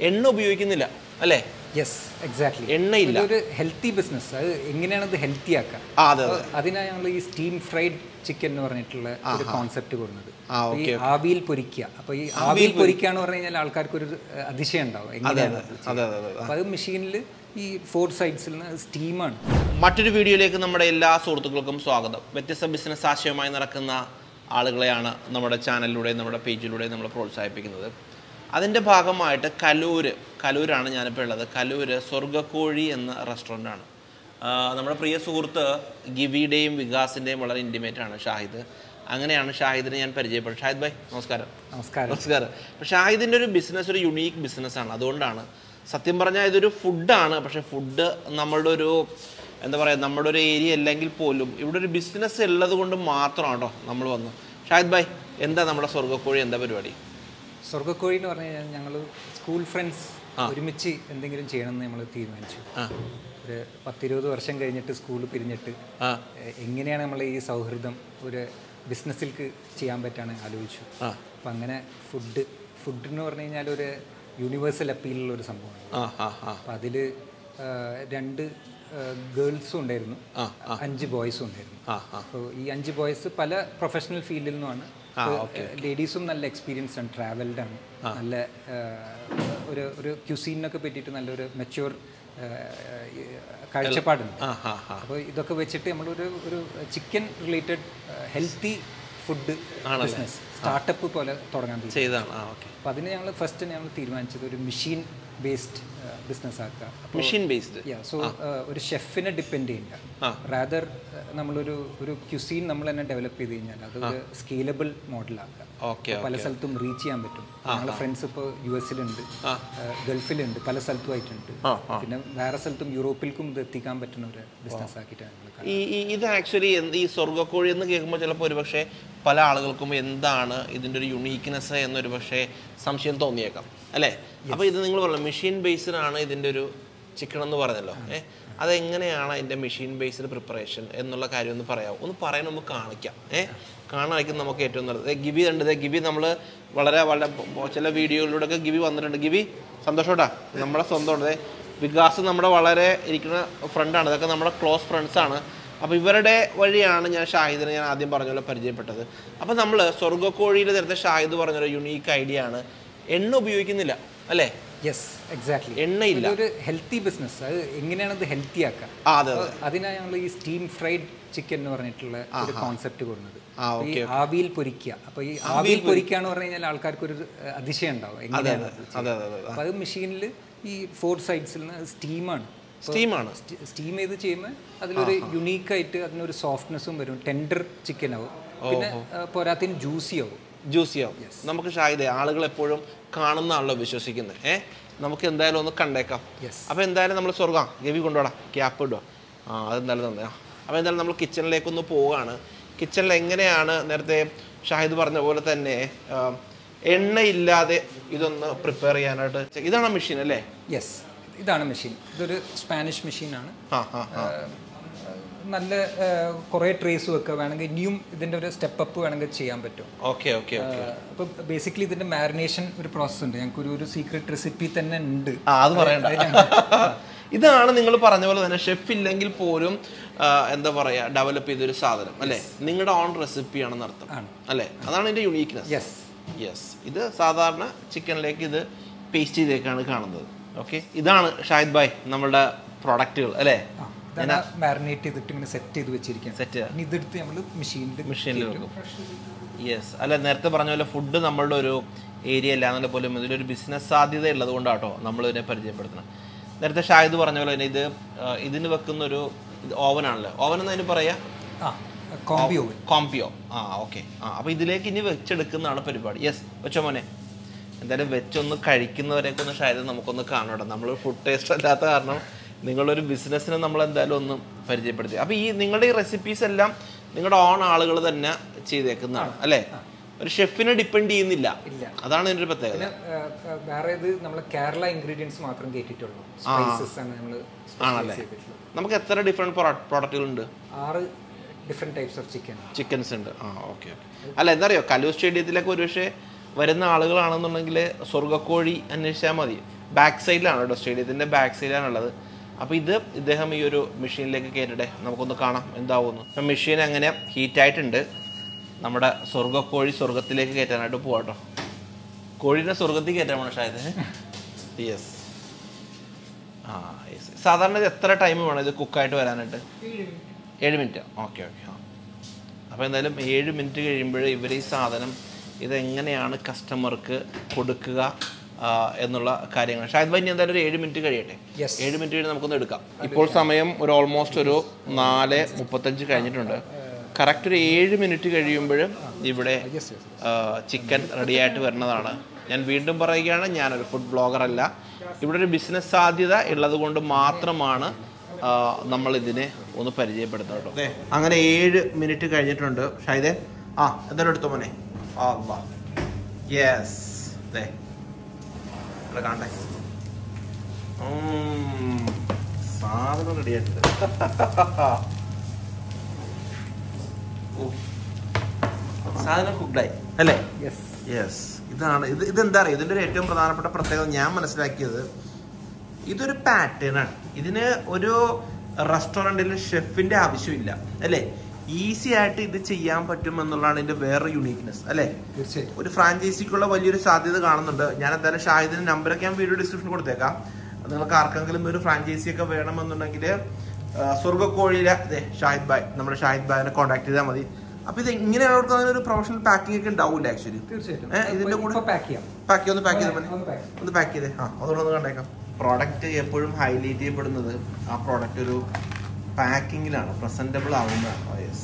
എണ്ണ ഉപയോഗിക്കുന്നില്ല അല്ലേ യെസ് എക്സാക്ട്ലി എണ്ണയില്ല ഇതൊരു ഹെൽത്തി ബിസിനസ് അത് എങ്ങനെയാണ് ഇത് ഹെൽത്തി ആക്കുക ആ അതെ അതെ അതിനാണ് ഞങ്ങൾ ഈ സ്റ്റീം ഫ്രൈഡ് ചിക്കൻ എന്ന് പറഞ്ഞിട്ടുള്ള ഒരു കോൺസെപ്റ്റ് കൊടുക്കുന്നത് ആ, ഈ ആവിയിൽ പൊരിക്കുക അപ്പോൾ ഈ ആവിയിൽ പൊരിക്കുക എന്ന് പറഞ്ഞു കഴിഞ്ഞാൽ ആൾക്കാർക്ക് ഒരു ഏഹ്, അതിശയം ഉണ്ടാവും എങ്ങനെയാണ് അത് ചെയ്യുന്നത്. അതെ അതെ അതെ അപ്പോൾ അത് മെഷീനിൽ ഈ ഫോർ സൈഡ്സിൽ നിന്ന് സ്റ്റീമാണ് മറ്റൊരു വീഡിയോയിലേക്ക് നമ്മുടെ എല്ലാ സുഹൃത്തുക്കൾക്കും സ്വാഗതം വ്യത്യസ്ത ബിസിനസ് ആശയവുമായി നടക്കുന്ന ആളുകളെയാണ് നമ്മുടെ ചാനലിലൂടെ നമ്മുടെ പേജിലൂടെ നമ്മൾ പ്രോത്സാഹിപ്പിക്കുന്നത് അതിൻ്റെ ഭാഗമായിട്ട് കലൂര് കലൂരാണ് ഞാനിപ്പോൾ ഉള്ളത് കലൂര് സ്വർഗ്ഗക്കോഴി എന്ന റെസ്റ്റോറൻ്റാണ് നമ്മുടെ പ്രിയ സുഹൃത്ത് ഗിവിയുടെയും വികാസിൻ്റെയും വളരെ ഇൻറ്റിമേറ്റ് ആണ് ഷാഹിദ് അങ്ങനെയാണ് ഷാഹിദിനെ ഞാൻ പരിചയപ്പെട്ടത് ഷാഹിദ് ഭായ് നമസ്കാരം നമസ്കാരം നമസ്കാരം പക്ഷേ ഷാഹിദിൻ്റെ ഒരു ബിസിനസ് ഒരു യുണീക്ക് ബിസിനസ്സാണ് അതുകൊണ്ടാണ് സത്യം പറഞ്ഞാൽ ഇതൊരു ഫുഡാണ് പക്ഷേ ഫുഡ് നമ്മളുടെ ഒരു എന്താ പറയുക നമ്മുടെ ഒരു ഏരിയ അല്ലെങ്കിൽ പോലും ഇവിടെ ഒരു ബിസിനസ് ഉള്ളത് കൊണ്ട് മാത്രമാണ് കേട്ടോ നമ്മൾ വന്നു ഷാഹിദ് ഭായ് എന്താ നമ്മുടെ സ്വർഗ്ഗക്കോഴി എന്താ പരിപാടി സ്വർഗ്ഗക്കോഴി എന്ന് പറഞ്ഞു കഴിഞ്ഞാൽ ഞങ്ങൾ സ്കൂൾ ഫ്രണ്ട്സ് ഒരുമിച്ച് എന്തെങ്കിലും ചെയ്യണമെന്ന് നമ്മൾ തീരുമാനിച്ചു ആ ഒരു പത്തിരുപത് വർഷം കഴിഞ്ഞിട്ട് സ്കൂൾ പിരിഞ്ഞിട്ട് ആ എ- എങ്ങനെയാണ് നമ്മൾ ഈ സൗഹൃദം ഒരു ബിസിനസ്സിലേക്ക് ചെയ്യാൻ പറ്റാണ് ആലോചിച്ചു ആ അപ്പം അങ്ങനെ ഫുഡ് ഫുഡ് എന്ന് പറഞ്ഞു കഴിഞ്ഞാൽ ഒരു യൂണിവേഴ്സൽ അപ്പീലുള്ള ഒരു സംഭവമാണ് ആ ആ ആ അപ്പം അതിൽ രണ്ട് ഗേൾസും ഉണ്ടായിരുന്നു ആ, അഞ്ച് ബോയ്സും ഉണ്ടായിരുന്നു ആ ആ അപ്പോൾ ഈ അഞ്ച് ബോയ്സ് പല പ്രൊഫഷണൽ ഫീൽഡിൽ നിന്നുമാണ് ലേഡീസും നല്ല എക്സ്പീരിയൻസ് ആണ് ട്രാവൽഡ് ആണ് നല്ല ആ, ഒരു ഒരു ക്യുസീനൊക്കെ പറ്റിയിട്ട് നല്ലൊരു മെച്യൂർ കാഴ്ചപ്പാടുണ്ട് ആ ആ ആ അപ്പോൾ ഇതൊക്കെ വെച്ചിട്ട് നമ്മളൊരു ഒരു chicken related healthy food business startup പോലെ തുടങ്ങാൻ തീരുമാനിച്ചു ചെയ്താണ് ആ ഓക്കെ അപ്പോൾ അതിന് ഞങ്ങൾ ഫസ്റ്റ് ഞങ്ങൾ തീരുമാനിച്ചത് ഒരു മെഷീൻ ബേസ്ഡ് ബിസിനസ് ആക്കുക മെഷീൻ ബേസ്ഡ് യാ സോ ഒരു ഷെഫിനെ ഡിപ്പെൻഡ് ചെയ്യില്ല ആ. റാദർ നമ്മളൊരു ഒരു ക്യുസീൻ നമ്മൾ തന്നെ ഡെവലപ്പ് ചെയ്ത് കഴിഞ്ഞാൽ അതൊരു സ്കെയിലബിൾ മോഡലാക്കുക ഓക്കെ പല സ്ഥലത്തും റീച്ച് ചെയ്യാൻ പറ്റും ഞങ്ങളുടെ ഫ്രണ്ട്സ് ഇപ്പോൾ യു എസിലുണ്ട് ഗൾഫിലുണ്ട് പല സ്ഥലത്തുമായിട്ടുണ്ട് ആ ആ പിന്നെ വേറെ സ്ഥലത്തും യൂറോപ്പിലേക്കും ഇത് എത്തിക്കാൻ പറ്റുന്ന ഒരു ബിസിനസ് ആക്കിയിട്ടാണ് ഞങ്ങൾ ഈ ഈ- ഇത് ആക്ച്വലി എന്ത് ഈ സ്വർഗ്ഗക്കോഴി എന്ന് കേൾക്കുമ്പോൾ ചിലപ്പോൾ ഒരുപക്ഷെ പല ആളുകൾക്കും എന്താണ് ഇതിൻ്റെ ഒരു യുണീക്ക്നെസ് എന്നൊരു പക്ഷേ സംശയം തോന്നിയേക്കാം അല്ലേ അപ്പോൾ ഇത് നിങ്ങൾ പറഞ്ഞു മെഷീൻ ബേസ്ഡാണ് ഇതിൻ്റെ ഒരു ചിക്കൻ എന്ന് പറഞ്ഞല്ലോ ഏ അതെങ്ങനെയാണ് അതിൻ്റെ മെഷീൻ ബേസ്ഡ് പ്രിപ്പറേഷൻ എന്നുള്ള കാര്യം ഒന്ന് പറയാമോ ഒന്ന് പറയാൻ നമുക്ക് കാണിക്കാം ഏ കാണാനായിരിക്കും നമുക്ക് ഏറ്റവും നല്ലത് ദേ ഗിബി ഉണ്ട് ദേ ഗിബി നമ്മൾ വളരെ വളരെ ചില വീഡിയോകളിലൂടെയൊക്കെ ഗിബി വന്നിട്ടുണ്ട് ഗിബി സന്തോഷോട്ടാ നമ്മുടെ സ്വന്തം ദേ വികാസ് നമ്മുടെ വളരെ ഇരിക്കുന്ന ഫ്രണ്ടാണ് ഇതൊക്കെ നമ്മുടെ ക്ലോസ് ഫ്രണ്ട്സാണ് അപ്പോൾ ഇവരുടെ വഴിയാണ് ഞാൻ ഷാഹിദിനെ ഞാൻ ആദ്യം പറഞ്ഞ പോലെ പരിചയപ്പെട്ടത് അപ്പോൾ നമ്മൾ സ്വർഗ്ഗക്കോഴിയിൽ നേരത്തെ ഷാഹിദ് പറഞ്ഞൊരു യുണീക്ക് ഐഡിയ ആണ് എണ്ണ ഉപയോഗിക്കുന്നില്ല അല്ലേ യെസ് എക്സാക്ട്ലി എണ്ണയില്ല ഇതൊരു ഹെൽത്തി ബിസിനസ് അത് എങ്ങനെയാണ് ഇത് ഹെൽത്തി ആക്കുക ആ അതെ അതെ അതിനാണ് ഞങ്ങൾ ഈ സ്റ്റീം ഫ്രൈഡ് ചിക്കൻ എന്ന് പറഞ്ഞിട്ടുള്ള ഒരു കോൺസെപ്റ്റ് കൊടുക്കുന്നത് ആ അപ്പൊ ഈ ആവിയിൽ പൊരിക്കുക അപ്പോൾ ഈ ആവിയിൽ പൊരിക്കുക എന്ന് പറഞ്ഞു കഴിഞ്ഞാൽ ആൾക്കാർക്ക് ഒരു ഏഹ്, അതിശയം ഉണ്ടാവും എങ്ങനെയാണ് അത് അതെ അതെ അതെ അപ്പോൾ അത് മെഷീനിൽ ഈ ഫോർ സൈഡ്സിൽ നിന്ന് സ്റ്റീമാണ് സ്റ്റീമാണ് സ്റ്റീം ചെയ്ത് ചെയ്യുമ്പോൾ അതിലൊരു യുണീക്കായിട്ട് അതിനൊരു സോഫ്റ്റ്നെസ്സും വരും ടെൻഡർ ചിക്കൻ ആവും പിന്നെ ഏഹ്, പോരാത്തിന് ജ്യൂസി ആവും ജ്യൂസിയാവും നമുക്ക് ഷാഹിദെ ആളുകൾ എപ്പോഴും കാണുന്നതാണല്ലോ വിശ്വസിക്കുന്നത് ഏ നമുക്ക് എന്തായാലും ഒന്ന് കണ്ടേക്കാം Yes. അപ്പോൾ എന്തായാലും നമ്മൾ സ്വർഗ്ഗം ഗവി കൊണ്ടുപോടാ ക്യാപ്പ് ഇടുക ആ അതെന്തായാലും തന്നെ അപ്പോൾ എന്തായാലും നമ്മൾ കിച്ചണിലേക്കൊന്ന് പോവുകയാണ് കിച്ചണിൽ എങ്ങനെയാണ് നേരത്തെ ഷാഹിദ് പറഞ്ഞ പോലെ തന്നെ ആ, എണ്ണയില്ലാതെ ഇതൊന്ന് പ്രിപ്പയർ ചെയ്യാനായിട്ട് ചെ- ഇതാണ് മെഷീൻ അല്ലേ യെസ് ഇതാണ് മെഷീൻ ഇതൊരു സ്പാനിഷ് മെഷീനാണ് ആ ആ ആ നല്ല ഏഹ്, കുറേ ട്രേസ് വെക്കുക വേണമെങ്കിൽ ഇനിയും ഇതിൻ്റെ ഒരു സ്റ്റെപ്പ് അപ്പ് വേണമെങ്കിൽ ചെയ്യാൻ പറ്റും ഓക്കെ ഓക്കെ ഓക്കെ അപ്പോൾ ബേസിക്കലി ഇതിൻ്റെ മാരിനേഷൻ ഒരു പ്രോസസ്സ് ഉണ്ട് ഞങ്ങൾക്ക് ഒരു ഒരു സീക്രട്ട് റെസിപ്പി തന്നെ ഉണ്ട് ആ അത് പറയണ്ട ഇതാണ് നിങ്ങൾ പറഞ്ഞ പോലെ തന്നെ ഷെഫ് ഇല്ലെങ്കിൽ പോലും ആ, എന്താ പറയാ ഡെവലപ്പ് ചെയ്തൊരു സാധനം അല്ലേ നിങ്ങളുടെ ഓൺ റെസിപ്പിയാണെന്ന് അർത്ഥം ആണ്. അല്ലേ അതാണ് ഇതിന്റെ യുണീക്നെസ് യെസ് യെസ് ഇത് സാധാരണ ചിക്കനിലേക്ക് ഇത് പേസ്റ്റ് ചെയ്തേക്കാണ് കാണുന്നത് ഓക്കെ ഇതാണ് ഷാഹിദ് ഭായ് നമ്മളുടെ പ്രൊഡക്റ്റുകൾ അല്ലേ ഇതാണ് മാരിനേറ്റ് ചെയ്തിട്ട് ഇങ്ങനെ സെറ്റ് ചെയ്ത് വെച്ചിരിക്കുന്നത് സെറ്റ് ഇനി ഇതെടുത്ത് നമ്മൾ മെഷീനിൽ മെഷീനിൽ വെക്കും യെസ് അല്ല നേരത്തെ പറഞ്ഞ പോലെ ഫുഡ് നമ്മളുടെ ഒരു ഏരിയ അല്ല എന്നുള്ള പോലും ഇതിലൊരു ബിസിനസ് സാധ്യത ഉള്ളത് കൊണ്ടാട്ടോ നമ്മൾ ഇതിനെ പരിചയപ്പെടുത്തണം നേരത്തെ ഷാഹിദ് പറഞ്ഞ പോലെ തന്നെ ഇത് ആ, ഇതിന് വെക്കുന്ന ഒരു ഓവനാണല്ലോ ഓവൻ എന്ന് അതിന് പറയാ ആ കോമ്പി ഓവൻ കോംപിയോ ആ ഓക്കെ ആ അപ്പോൾ ഇതിലേക്ക് ഇനി വെച്ചെടുക്കുന്നതാണ് പരിപാടി യെസ് വെച്ചോ മോനെ എന്തായാലും വെച്ചൊന്ന് കഴിക്കുന്നവരെയൊക്കെ ഒന്ന് ഷായത് നമുക്കൊന്ന് കാണണം നമ്മൾ ഫുഡ് ടേസ്റ്റ് അല്ലാത്ത കാരണം നിങ്ങളൊരു ബിസിനസ്സിനെ നമ്മൾ എന്തായാലും ഒന്ന് പരിചയപ്പെടുത്തി അപ്പോൾ ഈ നിങ്ങളുടെ ഈ റെസിപ്പീസ് എല്ലാം നിങ്ങളുടെ ഓൺ ആളുകൾ തന്നെ ചെയ്തേക്കുന്നതാണ് അല്ലേ ഒരു ഷെഫിനെ ഡിപ്പെൻഡ് ചെയ്യുന്നില്ല ഇല്ല. അതാണ് ഇതിൻ്റെ ഒരു പ്രത്യേകത പിന്നെ ഏഹ്, ഏഹ്, വേറെ ഇത് നമ്മൾ കേരള ഇൻഗ്രീഡിയൻസ് മാത്രം കയറ്റിയിട്ടുള്ളൂ സ്പൈസസ് ആണ് നമ്മൾ ആണല്ലേ ചെയ്തിട്ടുള്ളത് നമുക്ക് എത്ര ഡിഫറെൻറ്റ് പ്രോഡക്റ്റുകളുണ്ട് ആറ് different types of chicken chickens ഉണ്ട് ആ ഓക്കെ ഓക്കെ അല്ല എന്താ അറിയോ കലൂർ സ്റ്റേഡിയത്തിലൊക്കെ ഒരുപക്ഷെ വരുന്ന ആളുകളാണെന്നുണ്ടെങ്കിൽ സ്വർഗ്ഗക്കോഴി അന്വേഷിച്ചാൽ മതി ബാക്ക് സൈഡിലാണ് കേട്ടോ സ്റ്റേഡിയത്തിൻ്റെ ബാക്ക് സൈഡിലാണുള്ളത് അപ്പോൾ ഇത് ഇദ്ദേഹം ഈ ഒരു മെഷീനിലേക്ക് കയറ്റട്ടെ നമുക്കൊന്ന് കാണാം എന്താവുന്നു അപ്പം മെഷീൻ അങ്ങനെ ഹീറ്റായിട്ടുണ്ട് നമ്മുടെ സ്വർഗ്ഗക്കോഴി സ്വർഗത്തിലേക്ക് കയറ്റാനായിട്ട് പോവാട്ടോ കോഴീനെ സ്വർഗത്തിൽ കയറ്റാൻ വേണം ഷായത് യെസ് ആ യെസ് സാധാരണ ഇത് എത്ര ടൈം വേണം ഇത് കുക്കായിട്ട് വരാനായിട്ട് ഏഴ് മിനിറ്റ് ഓക്കെ ഓക്കെ ആ അപ്പോൾ എന്തായാലും ഏഴ് മിനിറ്റ് കഴിയുമ്പോൾ ഇവർ ഈ സാധനം ഇതെങ്ങനെയാണ് കസ്റ്റമർക്ക് കൊടുക്കുക ആ, എന്നുള്ള കാര്യങ്ങൾ ഷായത് ഭായി ഇനി എന്തായാലും ഒരു ഏഴ് മിനിറ്റ് കഴിയട്ടെ Yes. ഏഴ് മിനിറ്റ് കഴിഞ്ഞ് നമുക്കൊന്ന് എടുക്കാം ഇപ്പോൾ സമയം ഒരു ഓൾമോസ്റ്റ് ഒരു നാല് മുപ്പത്തഞ്ച് കഴിഞ്ഞിട്ടുണ്ട് കറക്റ്റ് ഒരു ഏഴ് മിനിറ്റ് കഴിയുമ്പോഴും ഇവിടെ ചിക്കൻ റെഡിയായിട്ട് വരുന്നതാണ് ഞാൻ വീണ്ടും പറയുകയാണ് ഞാനൊരു ഫുഡ് ബ്ലോഗർ അല്ല ഇവിടെ ഒരു ബിസിനസ് സാധ്യത ഉള്ളത് കൊണ്ട് മാത്രമാണ് ആ, നമ്മൾ ഇതിനെ ഒന്ന് പരിചയപ്പെടുത്തുന്നത് കേട്ടോ അങ്ങനെ ഏഴ് മിനിറ്റ് കഴിഞ്ഞിട്ടുണ്ട് ഷൈദേ ആ എന്തായാലും എടുത്തോ മോനെ ആ യെസ് ദേ ഇവിടെ കാണട്ടെ ഉം, സാധനം റെഡി ആയിട്ടുണ്ട് ഓ, സാധനം കുക്ക്ഡായി അല്ലേ യെസ് യെസ് ഇതാണ് ഇത് ഇതെന്താ അറിയോ ഇതിന്റെ ഒരു ഏറ്റവും പ്രധാനപ്പെട്ട പ്രത്യേകത ഞാൻ മനസ്സിലാക്കിയത് ഇതൊരു പാറ്റേൺ ആണ് ഇതിന് ഒരു റെസ്റ്റോറൻറ്റിൽ ഷെഫിന്റെ ആവശ്യമില്ല അല്ലേ ഈസി ആയിട്ട് ഇത് ചെയ്യാൻ പറ്റും എന്നുള്ളതാണ് ഇതിന്റെ വേറെ യുണീക്നെസ് അല്ലേ തീർച്ചയായും ഒരു ഫ്രാഞ്ചൈസിക്കുള്ള വലിയൊരു സാധ്യത കാണുന്നുണ്ട് ഞാൻ എന്തായാലും ഷാഹിദിന്റെ നമ്പറൊക്കെ ഞാൻ വീഡിയോ ഡിസ്ക്രിപ്ഷൻ കൊടുത്തേക്കാം നിങ്ങൾക്ക് ആർക്കെങ്കിലും ഒരു ഫ്രാഞ്ചൈസി ഒക്കെ വേണമെന്നുണ്ടെങ്കിൽ സ്വർഗ്ഗക്കോഴിയിലെ അതെ ഷാഹിദ് ബായ് നമ്മുടെ ഷാഹിദ് ബായിനെ കോൺടാക്ട് ചെയ്താൽ മതി അപ്പൊ ഇത് ഇങ്ങനെയാണ് കൊടുക്കുന്ന ഒരു പ്രൊഫഷണൽ പാക്കിംഗ് ഒക്കെ ഉണ്ടാവില്ല ആക്ച്വലി തീർച്ചയായിട്ടും ഏ, ഇതിന്റെ കൂടെ ഇപ്പൊ പാക്ക് ചെയ്യാം പാക്ക് ഒന്ന് പാക്ക് ചെയ്ത് ഒന്ന് pack. ഒന്ന് പാക്ക് ചെയ്തേ ആ അതുകൊണ്ട് ഒന്ന് കണ്ടേക്കാം പ്രോഡക്റ്റ് എപ്പോഴും ഹൈലൈറ്റ് ചെയ്യപ്പെടുന്നത് ആ പ്രോഡക്റ്റ് ഒരു പാക്കിങ്ങിലാണ് പ്രസന്റബിൾ ആവുന്നതാണ് യെസ്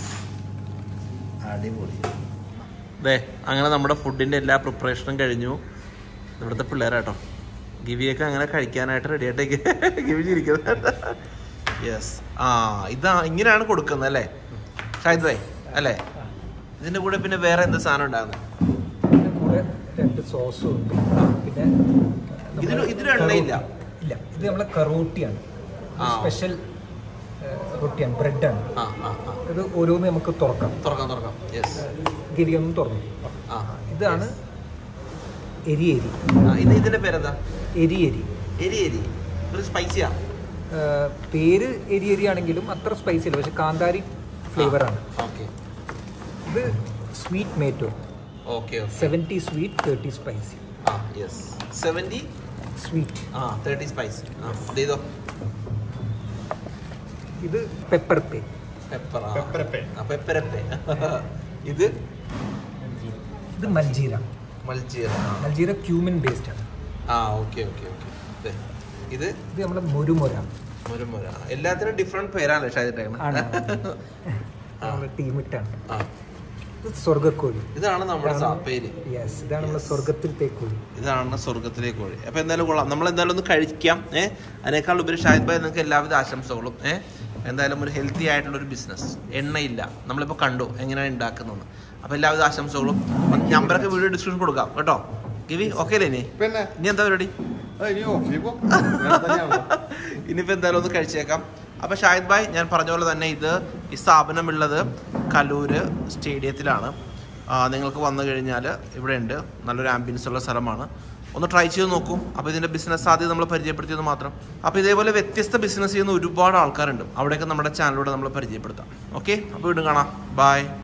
അടിപൊളി ദേ അങ്ങനെ നമ്മുടെ ഫുഡിന്റെ എല്ലാ പ്രിപ്പറേഷനും കഴിഞ്ഞു ഇവിടുത്തെ പിള്ളേരാട്ടോ ഗിവിയൊക്കെ അങ്ങനെ കഴിക്കാനായിട്ട് റെഡി ആയിട്ടേക്ക് ഗിവി ചിരിക്കുന്നത് യെസ് ആ ഇതാ ഇങ്ങനെയാണ് കൊടുക്കുന്നത് അല്ലേ ഷാഹിദ് ഭായ് അല്ലേ ഇതിന്റെ കൂടെ പിന്നെ വേറെ എന്ത് സാധനം ഉണ്ടാകുന്നത് ഇതിന്റെ കൂടെ രണ്ട് സോസും ഉണ്ട് പിന്നെ നമ്മള് ഇതിന് ഇതിന് എണ്ണയില്ല ഇല്ല ഇത് നമ്മളെ കറോട്ടിയാണ് ആ. സ്പെഷ്യൽ റൊട്ടിയാണ് ബ്രെഡാണ് ആ ആ ആ ഇത് ഓരോന്ന് നമുക്ക് തുറക്കാം തുറക്കാം തുറക്കാം യെസ് ഗിരി ഒന്ന് തുറന്നു ആ ഇതാണ് എരി എരി ആ, ഇത് ഇതിന്റെ പേരെന്താ എരി എരി എരി എരി ഒരു സ്പൈസിയാ ആ, പേര് എരി എരി ആണെങ്കിലും അത്ര സ്പൈസി അല്ല പക്ഷെ കാന്താരി ഫ്ലേവറാണ് ഓക്കെ ഇത് സ്വീറ്റ് മേറ്റോ okay okay seventy sweet thirty spicy ആ യെസ് സെവൻറ്റി സ്വീറ്റ് ആ തേർട്ടി സ്പൈസ് ആ ഇത് ചെയ്തോ ഇത് പെപ്പർ പേ പെപ്പർ ആ പെപ്പരപ്പേ ഇത് ഇത് മൽജീര മൽജീര മൽജീര ക്യൂമിൻ ബേസ്ഡ് ആണ് ആ ഓക്കെ ഓക്കെ ഓക്കെ ഇത് ഇത് നമ്മുടെ മുരുമുര മുരമുര എല്ലാത്തിനും ഡിഫറെന്റ് പേരാണല്ലേ ഷാജിട്ടേ ആണ് നമ്മുടെ ടീമിട്ടാണ് ആ ഇത് സ്വർഗ്ഗക്കോഴി ഇതാണ് നമ്മുടെ സാ- പേര് യെസ് ഇതാണ് നമ്മുടെ സ്വർഗത്തിലത്തെ കോഴി ഇതാണ് സ്വർഗത്തിലേക്ക് വഴി അപ്പൊ എന്തായാലും കൊള്ളാം നമ്മൾ എന്തായാലും ഒന്ന് കഴിക്കാം ഏഹ് അതിനേക്കാൾ ഉപരി ഷാഹിദ് ഭായ് നിങ്ങൾക്ക് എല്ലാവിധ ആശംസകളും ഏഹ് എന്തായാലും ഒരു ഹെൽത്തി ആയിട്ടുള്ള ഒരു ബിസിനസ് എണ്ണയില്ല നമ്മളിപ്പോൾ കണ്ടു എങ്ങനെയാണ് ഉണ്ടാക്കുന്നത് അപ്പൊ എല്ലാവിധ ആശംസകളും നമ്പറൊക്കെ വീഡിയോ ഡിസ്ക്രിപ്ഷൻ കൊടുക്കാം കേട്ടോ ഗിവി ഓക്കെ അല്ലേ ഇനി പിന്നെ ഇനി എന്താ പരിപാടി ആ, ഇനി ഓഫീസിൽ പോ. വേറെ തന്നെയാണല്ലോ. ഇനിയിപ്പോൾ എന്തായാലും ഒന്ന് കഴിച്ചേക്കാം അപ്പോൾ ഷാഹിദ് ഭായ് ഞാൻ പറഞ്ഞ പോലെ തന്നെ ഇത് ഈ സ്ഥാപനമുള്ളത് കലൂര് സ്റ്റേഡിയത്തിലാണ് ആ, നിങ്ങൾക്ക് വന്നു കഴിഞ്ഞാൽ ഇവിടെ ഉണ്ട് നല്ലൊരു ആംബിയൻസ് ഉള്ള സ്ഥലമാണ് ഒന്ന് ട്രൈ ചെയ്ത് നോക്കൂ അപ്പോൾ ഇതിൻ്റെ ബിസിനസ് സാധ്യത നമ്മൾ പരിചയപ്പെടുത്തിയത് മാത്രം അപ്പോൾ ഇതേപോലെ വ്യത്യസ്ത ബിസിനസ് ചെയ്യുന്ന ഒരുപാട് ആൾക്കാരുണ്ട് അവിടെയൊക്കെ നമ്മുടെ ചാനലിലൂടെ നമ്മൾ പരിചയപ്പെടുത്താം ഓക്കെ അപ്പോൾ വീണ്ടും കാണാം ബൈ